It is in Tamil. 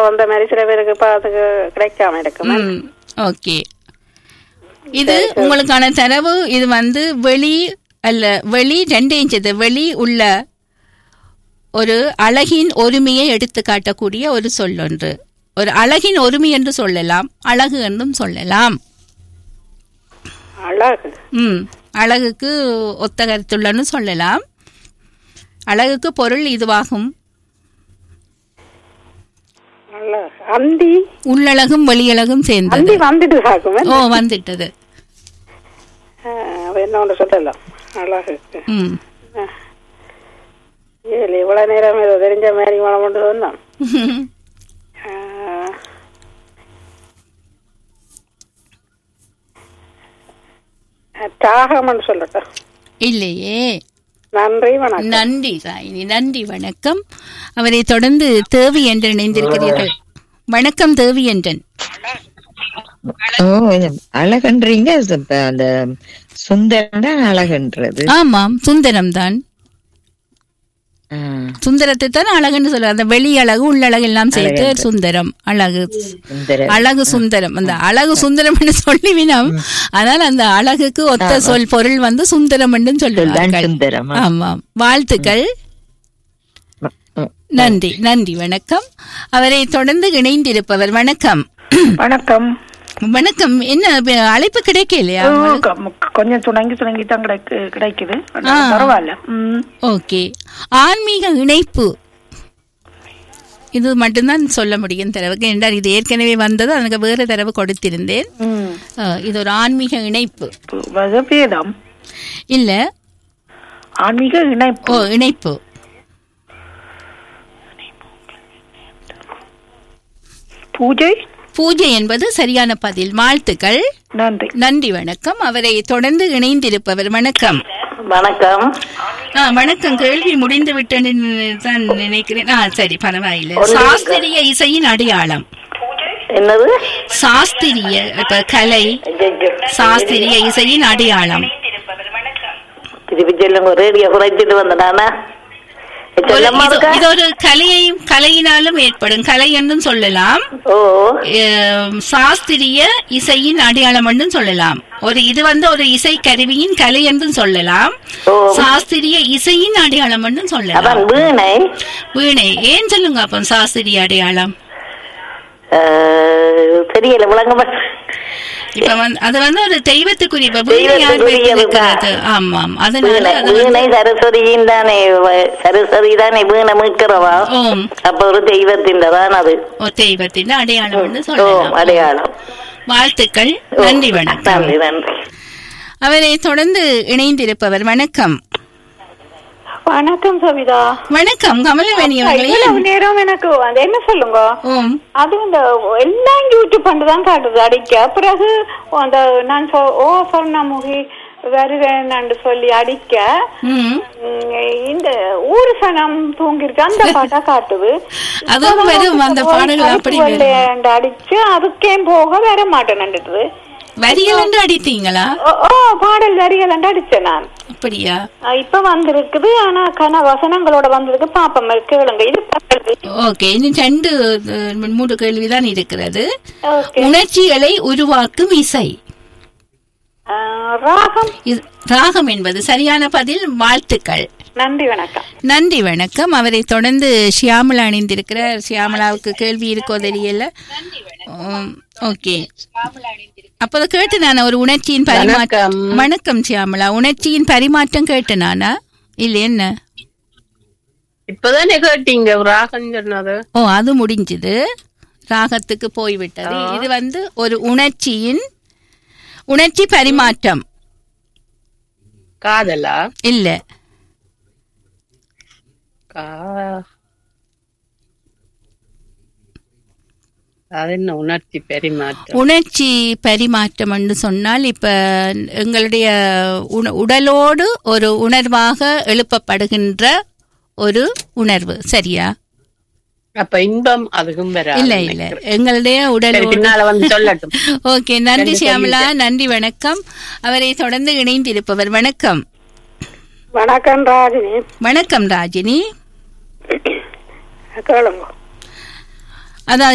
வந்த மாதிரி சில பேருக்கு பார்த்துக்கு கிடைக்காம இருக்கும் ம் ஓகே இது உங்களுக்கான தரவு இது வந்து வெளி அல்ல வெளி ரெண்டு இன்ச்சது வெளி உள்ள ஒரு அழகின் ஒருமையை எடுத்து காட்டக்கூடிய ஒரு சொல்லொன்று ஒரு அழகின் ஒருமை என்று சொல்லலாம் அழகு என்றும் சொல்லலாம் அழகு ம் அழகுக்கு ஒத்த கருத்துள்ளன்னு சொல்லலாம் அழகுக்கு பொருள் இதுவாகும் அழகு அந்தி உள்ளழகும் வெளியழகும் சேர்ந்தது அந்தி வந்துட்டு சாக்கும் ஓ வந்துட்டது என்ன ஒன்று சொல்லலாம் அழகுக்கு ம் ஏழு இவ்வளவு நேரம் ஏதோ தெரிஞ்ச மாதிரி மனம் கொண்டு வந்தான் தாகம்னு சொல்லட்டும் இல்லையே நன்றி வணக்கம் நன்றி சாயினி நன்றி வணக்கம் அவரை தொடர்ந்து தேவி என்று இணைந்திருக்கிறீர்கள் வணக்கம் தேவி என்றன் ஓ அழகன்றீங்க இப்ப அந்த சுந்தரம் தான் அழகுன்றது ஆமாம் சுந்தரம் தான் ஆ, சுந்தரத்தை தான் அழகுன்னு சொல்ல அந்த வெளி அழகு உள்ளழகு எல்லாம் சேர்த்து சுந்தரம் அழகு சுந்தரம் அழகு சுந்தரம் அந்த அழகு சுந்தரம் என்று சொல்லிவினோம் ஆனால் அந்த அழகுக்கு ஒத்த சொல் பொருள் வந்து சுந்தரம் என்று தான் சொல்லுவார்கள் சுந்தரம் ஆமாம் வாழ்த்துக்கள் ம். நன்றி நன்றி வணக்கம் அவரை தொடர்ந்து இணைந்திருப்பவர் வணக்கம் வணக்கம் வணக்கம் என்ன ப- அழைப்பு கிடைக்கலையா கொஞ்சம் துணங்கி துணங்கி தான் கிடைக்கு கிடைக்குது ஆ. பரவாயில்ல ம். ஓகே ஆன்மீக இணைப்பு இது மட்டும்தான் சொல்ல முடியும் தரவுக்கு என்றால் இது ஏற்கனவே வந்தது எனக்கு வேறு தரவு கொடுத்திருந்தேன் ம். அஹ், இது ஒரு ஆன்மீக இணைப்பு வகபேதம் இல்ல ஆன்மீக இணைப்பு ஓ இணைப்பு பூஜை பூஜை என்பது சரியான பதில் வாழ்த்துக்கள் நன்றி நன்றி வணக்கம் அவரை தொடர்ந்து இணைந்திருப்பவர் வணக்கம் வணக்கம் ஆ, வணக்கம் கேள்வி முடிந்து விட்டேன்னு தான் நினைக்கிறேன் ஆ சரி பரவாயில்லை சாஸ்திரிய இசையின் அடையாளம் என்னது சாஸ்திரிய இப்ப கலை சாஸ்திரிய இசையின் அடையாளம் திருப்பி சொல்லுங்க ரேடியோ குறைச்சிட்டு வந்தனானா ஒரு- சொல்லம்மா இது- இருக்கா? இது ஒரு கலையையும் கலையினாலும் ஏற்படும் கலை என்றும் சொல்லலாம் ஓ அஹ், சாஸ்திரிய இசையின் அடையாளம் என்றும் சொல்லலாம் ஒரு இது வந்து ஒரு இசை கருவியின் கலை என்றும் சொல்லலாம் ஓ சாஸ்திரிய இசையின் அடையாளம் என்றும் சொல்லலாம் அதான் வீணை வீணை ஏன் சொல்லுங்க அப்போ சாஸ்திரிய அடையாளம் அஹ், தெரியல விளங்க மாட்டேன். இப்ப வந்து அது வந்து ஒரு தெய்வத்துக்குரிய இப்ப வீணை யார் தெய்வத்துக்குரிய வைத்திருக்கிறது ஆமாம் அதனால வீணை அது வந்து வீணை சரஸ்வதியின் தானே வ- சரஸ்வதி தானே வீணை மீட்கிறவா ஓம் அப்ப ஒரு தெய்வத்தின் தான் அது ஒரு தெய்வத்தின் அடையாளம் என்று ஓ சொல்லலாம் அடையாளம் வாழ்த்துக்கள் ஓ, நன்றி வணக்கம் நன்றி நன்றி அவரை தொடர்ந்து இணைந்திருப்பவர் வணக்கம் வணக்கம் சவிதா வணக்கம் கமலவேணி அவர்களே இவ்வளவு நேரம் எனக்கு அது என்ன சொல்லுங்க ஓம் அது இந்த எல்லாம் யூடியூப் பண்ணிதான் காட்டுது அடிக்க பிறகு அந்த நான் சொ ஓ சொர்ணமுகி வருவேன்னு சொல்லி அடிக்க ம் ம், இந்த ஊரு சனம் தூங்கிருக்கு அந்த பாட்டா காட்டுது அதுவும் வரும், அந்த பாடல்கள் அப்படி வரும். வெள்ளையாண்டு அடிச்சு அதுக்கே போக வர மாட்டேன்னுட்டுது வரியல் என்று அடித்தீங்களா ஓ ஓ, பாடல் வரியலண்டு அடிச்சேன் நான் அப்படியா அஹ் இப்ப வந்திருக்குது ஆனா கன வசனங்களோட வந்திருக்கு பாப்பம் கேளுங்க இது பாடல் ஓகே இன்னும் ரெண்டு அஹ், மூன்று கேள்விதான் இருக்கிறது ஓகே உணர்ச்சிகளை உருவாக்கும் இசை அஹ், ராகம் இது- ராகம் என்பது சரியான பதில் வாழ்த்துக்கள் நன்றி வணக்கம் நன்றி வணக்கம் அவரை தொடர்ந்து ஷியாமலா அணிந்திருக்கிறார் ஷியாமலாவுக்கு கேள்வி இருக்கோ தெரியல உம், ஓகே அப்போது கேட்டு நான் ஒரு உணர்ச்சியின் பரிமாற்றம் வணக்கம் ஷியாமலா உணர்ச்சியின் பரிமாற்றம் கேட்டு நானா இல்ல என்ன இப்பதானே கேட்டீங்க ராகம் சொன்னது ஓ அது முடிஞ்சது ராகத்துக்கு போய்விட்டது இது வந்து ஒரு உணர்ச்சியின் உணர்ச்சி பரிமாற்றம் காதலா இல்ல கா அது என்ன உணர்ச்சி பெரிமாற்றம் உணர்ச்சி பரிமாற்றம் என்று சொன்னால் இப்ப எங்களுடைய உண- உடலோடு ஒரு உணர்வாக எழுப்பப்படுகின்ற ஒரு உணர்வு சரியா அப்ப இன்பம் அதுக்கும் வராது இல்ல இல்ல எங்களுடைய சரி உடலோடு பின்னால வந்து சொல்லட்டும் ஓகே நன்றி ரெண்டு சியாமலா நன்றி வணக்கம் அவரை தொடர்ந்து இணைந்திருப்பவர் வணக்கம் வணக்கம் ராஜினி வணக்கம் ராஜினி கேளுங்க அதான்